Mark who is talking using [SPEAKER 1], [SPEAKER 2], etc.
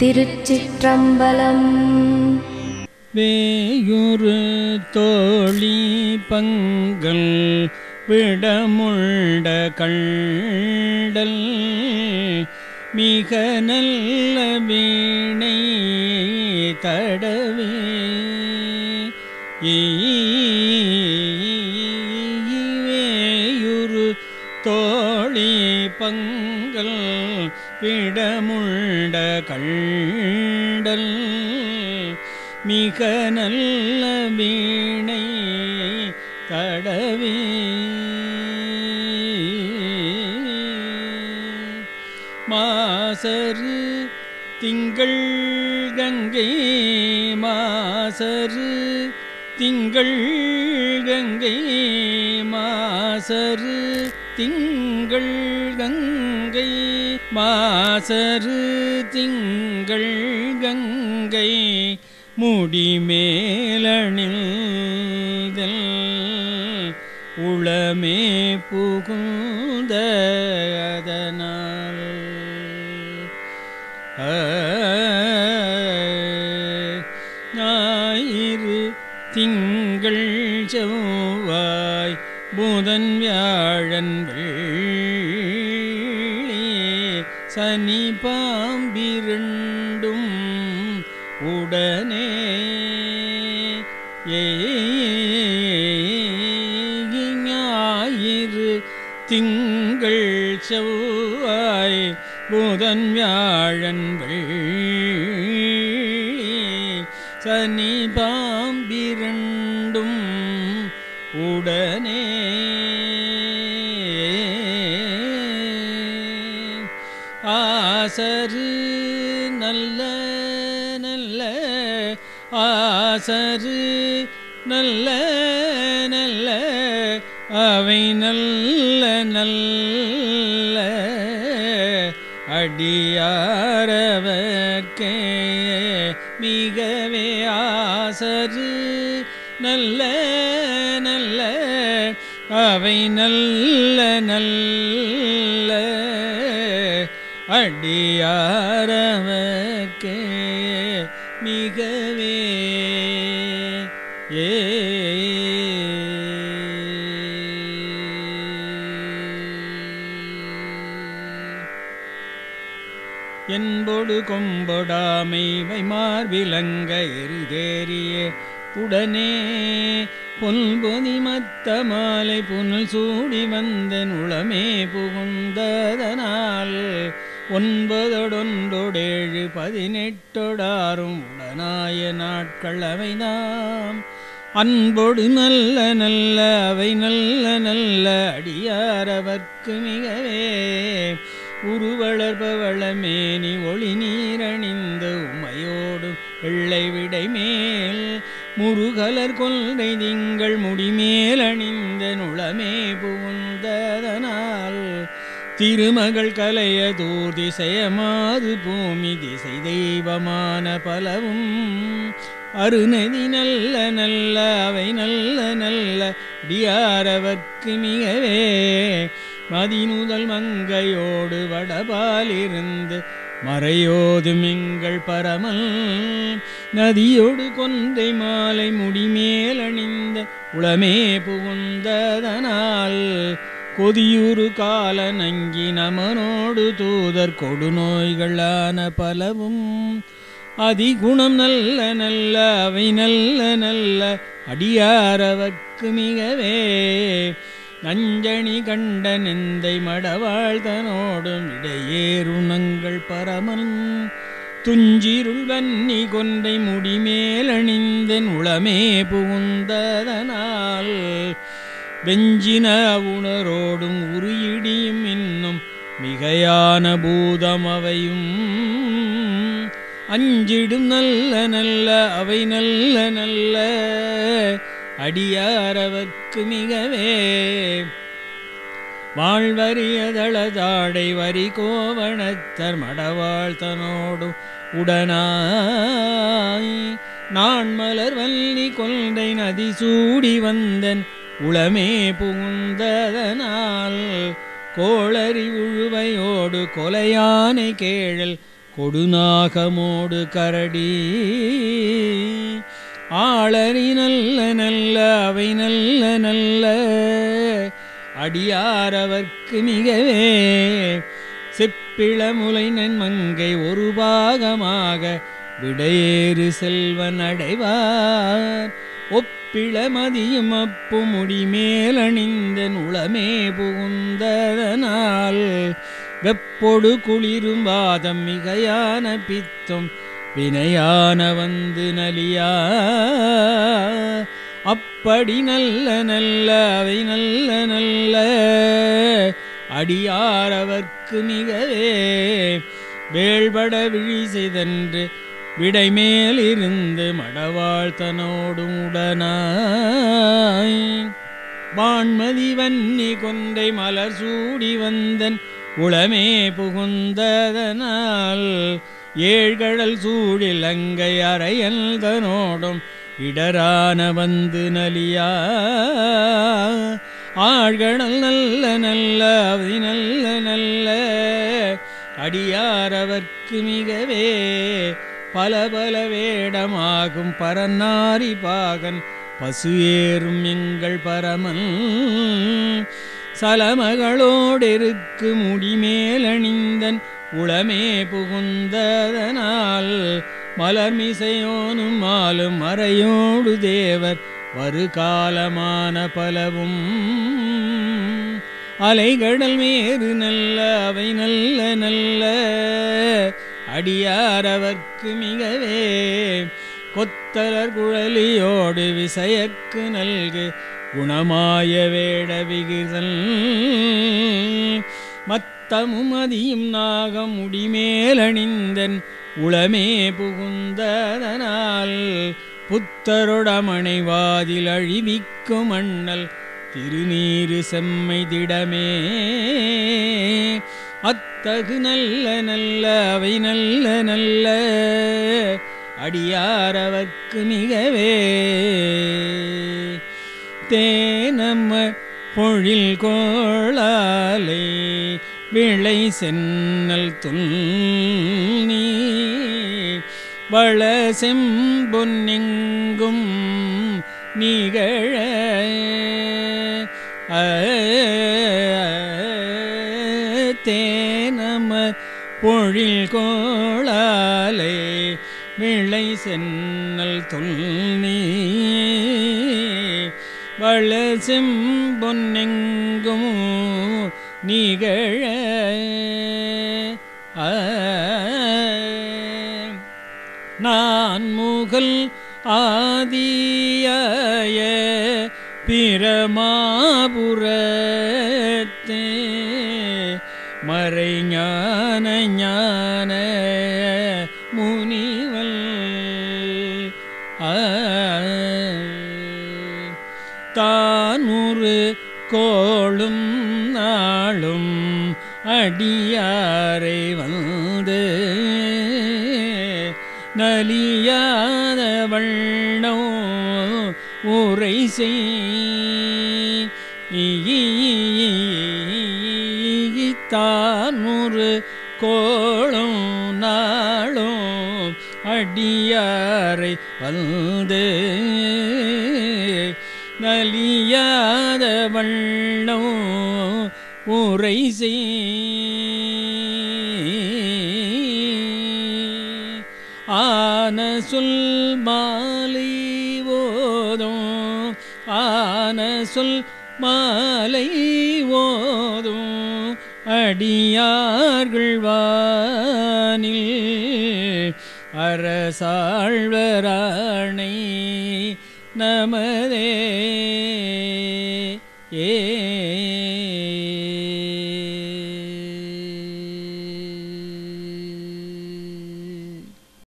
[SPEAKER 1] திருச்சிற்றம்பலம்
[SPEAKER 2] வேயுறு தோழி பங்கல் விடமுண்ட கண்டல் மிக நல்ல வீணை தடவே வேயுறு தோழி பங்கல் விடமுண்ட கண்டல் மிக நல்ல வீணை தடவே மாசரு திங்கள் கங்கை மாசரு திங்கள் கங்கை மாசரு திங்கள் கங்கை மாசரு திங்கள் கங்கை முடிமேலணிதல் உளமே புகுந்த அதனால் ஞாயிறு திங்கள் செவ்வாய் புதன் வியாழன் வெள்ளி சனி பாம்பிரண்டும் உடனே ஞாயிறு திங்கள் செவ்வாய் புதன் வியாழன் வெள்ளி சனி பாம்பிரண்டும் உடனே ஆசரு நல்ல நல்ல ஆசரு நல்ல நல்ல அவை நல்ல நல்ல அடியாரவர்க்கே மிகவே ஆசரு நல்ல நல்ல அவை நல்ல நல்ல அடியாரவர்க்கே மிகவே ஏ என்பொடு கொம்பொடாமை வைமார் விலங்க எரிதேறிய உடனே பொன்பொதி மத்த மாலை புனல் சூடி வந்தன் உளமே புகுந்ததனால் ஒன்பதொடொன்றொடேழு பதினெட்டொடாரும் உடனாய நாட்கள் அவைதாம் அன்பொடு நல்ல நல்ல அவை நல்ல நல்ல அடியாரவர்க்கு மிகவே உருவளர்பவளமேனி ஒளி நீரணிந்த உமையோடு வெள்ளை விடை மேல் முருகலர் கொன்றை திங்கள் முடிமேல் அணிந்த நுளமே புகுந்ததனால் திருமகள் கலைய தூர் திசையமாது பூமி திசை தெய்வமான பலவும் அருநதி நல்ல நல்ல அவை நல்ல நல்ல டியாரவர்க்கு மிகவே மதிநுதல் மங்கையோடு வடபாலிருந்து மறையோதும் எங்கள் பரமல் நதியோடு கொன்றை மாலை முடிமேல் அணிந்த உளமே புகுந்ததனால் கொதியுறு கால நங்கி நமனோடு தூதர் கொடுநோய்களான பலவும் அதிகுணம் நல்ல நல்ல அவை நல்ல நல்ல அடியாரவர்க்கு மிகவே நஞ்சணி கண்ட நெந்தை மடவாழ்தனோடும் இடையேறுணங்கள் பரமன் துஞ்சிருள் வன்னி கொன்றை முடிமேலணிந்தன் உளமே புகுந்ததனால் வெஞ்சின உணரோடும் உருயிடியும் இன்னும் மிகையான பூதம் அவையும் அஞ்சிடும் நல்ல நல்ல அவை நல்ல நல்ல அடியாரவர்க்கு மிகவே வாழ்வரியதளதாடை வரி கோவணத்தர் மடவாழ்த்தனோடு உடனாய் நான் மலர் வல்லி கொன்றை நதி சூடி வந்தன் உளமே புகுந்ததனால் கோளறி உழுவையோடு கொலையானை கேழல் கொடுநாகமோடு கரடி ஆளறி நல்ல நல்ல அவை நல்ல நல்ல அடியாரவர்க்கு மிகவே செப்பிளமுலை நன்மங்கை ஒரு பாகமாக விடையேறு செல்வன் அடைவார் ஒப்பிளமதியும் அப்பு முடிமேலணிந்தன் உளமே புகுந்ததனால் வெப்பொடு குளிரும் வாதம் மிகையான பித்தும் வினையான வந்து நலியா அப்படி நல்ல நல்ல அவை நல்ல நல்ல அடியாரவர்க்கு மிகவே வேள்பட விழி செய்தன்று விடைமேலிருந்து மடவாழ்த்தனோடும் உடனாய் வான்மதி வன்னி கொன்றை மலர் சூடி வந்தன் உளமே புகுந்ததனால் ஏழ்கடல் சூழில் அங்கை அறையல் தனோடும் இடரான வந்து நலியா ஆழ்கடல் நல்ல நல்ல அவை நல்ல நல்ல அடியாரவர்க்கு மிகவே பல பல வேடமாகும் பரநாரி பாகன் பசு ஏறும் எங்கள் பரமன் சலமகளோடெருக்கு முடிமேலணிந்தன் உளமே புகுந்ததனால் மலர்மிசையோனும் மாலும் மறையோடு தேவர் வருகாலமான பலவும் அலைகடல் மேறு நல்ல அவை நல்ல நல்ல அடியாரவர்க்கு மிகவே கொத்தலர் குழலியோடு விசையக்கு நல்கு குணமாய வேட விகிதல் மத்தமும் அதியும் நாகம் முடிமேலணிந்தன் உளமே புகுந்ததனால் புத்தருடமனை வாதில் அழிவிக்கும் அண்ணல் திருநீரு செம்மை திடமே அத்தகு நல்ல நல்ல அவை நல்ல நல்ல அடியாரவர்க்கு மிகவே தேனம்ம பொழில் கோளாலை விளை சென்னல் துன்னி வள செம்பொன்னெங்கும் நிகழ தேனம பொழில் கோளாலை விளை சென்னல் துன்னி வள செம்பொன்னெங்கும் நிகழ நான் முகல் ஆதியாய பிரமாபுரத்தே மறைஞான ஞான முனிவல் தானூறு கோளும் நாளும் அடியாரை வந்து நலியாத வண்ணோ உரை செய்தானூறு கோளும் நாளும் அடியாரை வந்து நலியாத வண்ணோ உரை ஆன சொல் மாலை ஓதும் ஆன சொல் மாலை ஓதும் அடியார்கள் வானில் அரசாழ்வராணை நமதே ஏ